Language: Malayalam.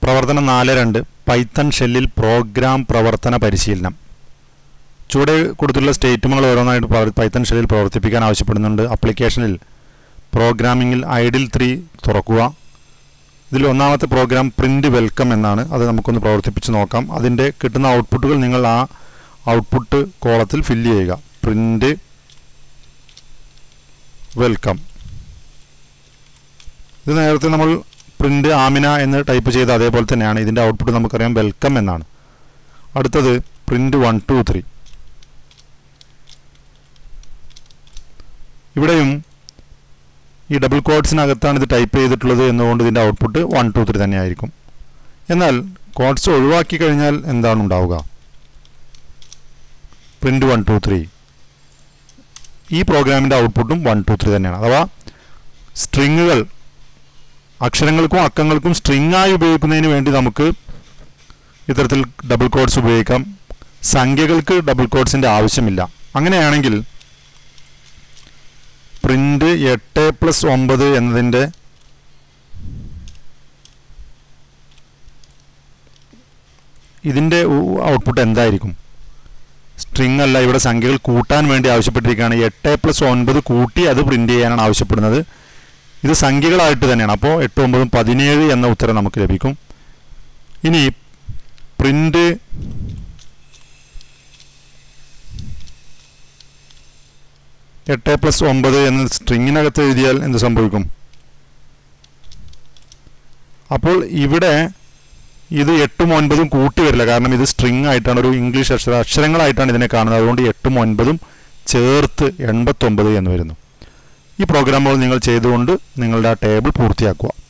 പ്രവർത്തനം നാല് രണ്ട് പൈത്തൺ ഷെല്ലിൽ പ്രോഗ്രാം പ്രവർത്തന പരിശീലനം ചുവടെ കൊടുത്തിട്ടുള്ള സ്റ്റേറ്റ്മെന്റുകൾ ഓരോന്നായിട്ട് പ- പൈത്തൺ ഷെല്ലിൽ പ്രവർത്തിപ്പിക്കാൻ ആവശ്യപ്പെടുന്നുണ്ട് ആപ്ലിക്കേഷനിൽ പ്രോഗ്രാമിങ്ങിൽ ഐഡിൽ ത്രീ തുറക്കുക ഇതിൽ ഒന്നാമത്തെ പ്രോഗ്രാം പ്രിന്റ് വെൽക്കം എന്നാണ് അത് നമുക്കൊന്ന് പ്രവർത്തിപ്പിച്ച് നോക്കാം അതിൻ്റെ കിട്ടുന്ന ഔട്ട്പുട്ടുകൾ നിങ്ങൾ ആ ഔട്ട്പുട്ട് കോളത്തിൽ ഫില്ല് ചെയ്യുക പ്രിന്റ് വെൽക്കം ഇത് നേരത്തെ നമ്മൾ പ്രിന്റ് ആമിന എന്ന് ടൈപ്പ് ചെയ്ത അതേപോലെ തന്നെയാണ് ഇതിൻ്റെ ഔട്ട്പുട്ട് നമുക്കറിയാം വെൽക്കം എന്നാണ് അടുത്തത് പ്രിന്റ് വൺ ടു ത്രീ ഇവിടെയും ഈ ഡബിൾ കോഡ്സിനകത്താണ് ഇത് ടൈപ്പ് ചെയ്തിട്ടുള്ളത് എന്നുകൊണ്ട് ഇതിൻ്റെ ഔട്ട്പുട്ട് വൺ ടു ത്രീ തന്നെയായിരിക്കും എന്നാൽ കോഡ്സ് ഒഴിവാക്കി കഴിഞ്ഞാൽ എന്താണ് ഉണ്ടാവുക പ്രിന്റ് വൺ ടു ത്രീ ഈ പ്രോഗ്രാമിൻ്റെ ഔട്ട്പുട്ടും വൺ ടു ത്രീ തന്നെയാണ് അഥവാ സ്ട്രിങ്ങുകൾ അക്ഷരങ്ങൾക്കും അക്കങ്ങൾക്കും സ്ട്രിങ് ആയി ഉപയോഗിക്കുന്നതിന് വേണ്ടി നമുക്ക് ഇത്തരത്തിൽ ഡബിൾ കോഡ്സ് ഉപയോഗിക്കാം സംഖ്യകൾക്ക് ഡബിൾ കോഡ്സിൻ്റെ ആവശ്യമില്ല അങ്ങനെയാണെങ്കിൽ പ്രിന്റ് എട്ട് പ്ലസ് ഒമ്പത് എന്നതിൻ്റെ ഇതിൻ്റെ ഔട്ട്പുട്ട് എന്തായിരിക്കും സ്ട്രിങ് അല്ല ഇവിടെ സംഖ്യകൾ കൂട്ടാൻ വേണ്ടി ആവശ്യപ്പെട്ടിരിക്കുകയാണ് എട്ട് പ്ലസ് ഒൻപത് കൂട്ടി അത് പ്രിന്റ് ചെയ്യാനാണ് ആവശ്യപ്പെടുന്നത് ഇത് സംഖ്യകളായിട്ട് തന്നെയാണ് അപ്പോൾ എട്ട് ഒമ്പതും പതിനേഴ് എന്ന ഉത്തരം നമുക്ക് ലഭിക്കും ഇനി പ്രിന്റ് എട്ട് പ്ലസ് ഒമ്പത് എന്ന സ്ട്രിങ്ങിനകത്ത് എഴുതിയാൽ എന്ത് സംഭവിക്കും അപ്പോൾ ഇവിടെ ഇത് എട്ടും ഒൻപതും കൂട്ടി വരില്ല കാരണം ഇത് സ്ട്രിങ് ആയിട്ടാണ് ഒരു ഇംഗ്ലീഷ് അക്ഷര അക്ഷരങ്ങളായിട്ടാണ് ഇതിനെ കാണുന്നത് അതുകൊണ്ട് എട്ടും ഒൻപതും ചേർത്ത് എൺപത്തൊമ്പത് എന്ന് വരുന്നു ഈ പ്രോഗ്രാമുകൾ നിങ്ങൾ ചെയ്തുകൊണ്ട് നിങ്ങളുടെ ആ ടേബിൾ പൂർത്തിയാക്കുക